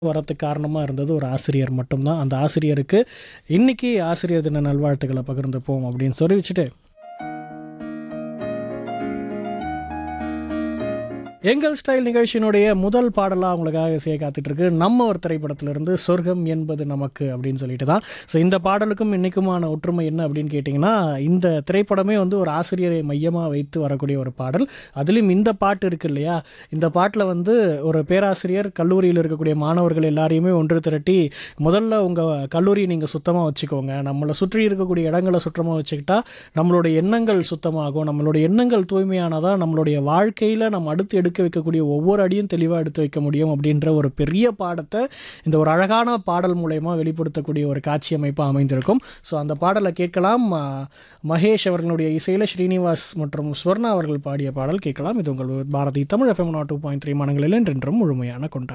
வரத்துக்கு காரணமாக இருந்தது ஒரு ஆசிரியர் மட்டும்தான் அந்த ஆசிரியருக்கு இன்னைக்கு ஆசிரியர் தின நல்வாழ்த்துக்களை பகிர்ந்துப்போம் அப்படின்னு சொல்லி வச்சுட்டு எங்கள் ஸ்டைல் நிகழ்ச்சியினுடைய முதல் பாடலாக உங்களுக்காக செய்ய காத்துட்டு இருக்கு நம்ம ஒரு திரைப்படத்திலிருந்து சொர்க்கம் என்பது நமக்கு அப்படின்னு சொல்லிட்டு தான் ஸோ இந்த பாடலுக்கும் இன்னைக்குமான ஒற்றுமை என்ன அப்படின்னு கேட்டிங்கன்னா இந்த திரைப்படமே வந்து ஒரு ஆசிரியரை மையமாக வைத்து வரக்கூடிய ஒரு பாடல் அதுலேயும் இந்த பாட்டு இருக்கு இல்லையா இந்த பாட்டில் வந்து ஒரு பேராசிரியர் கல்லூரியில் இருக்கக்கூடிய மாணவர்கள் எல்லாரையுமே ஒன்று திரட்டி முதல்ல உங்கள் கல்லூரியை நீங்கள் சுத்தமாக வச்சுக்கோங்க நம்மளை சுற்றி இருக்கக்கூடிய இடங்களை சுத்தமாக வச்சுக்கிட்டா நம்மளுடைய எண்ணங்கள் சுத்தமாகும் நம்மளுடைய எண்ணங்கள் தூய்மையானதாக நம்மளுடைய வாழ்க்கையில் நம்ம அடுத்து எடுக்க வைக்கக்கூடிய ஒவ்வொரு அடியும் தெளிவாக எடுத்து வைக்க முடியும் அப்படின்ற ஒரு பெரிய பாடத்தை இந்த ஒரு அழகான பாடல் மூலயமா வெளிப்படுத்தக்கூடிய ஒரு காட்சி அமைப்பாக அமைந்திருக்கும் ஸோ அந்த பாடலை கேட்கலாம் ஆ, மகேஷ் அவர்களுடைய இசையில் ஸ்ரீனிவாஸ் மற்றும் ஸ்வர்ணா அவர்கள் பாடிய பாடல் கேட்கலாம் இது உங்கள் Bharati Tamil FM nought two point three மனங்களில் என்றென்றும் முழுமையான கொண்டாட்டம்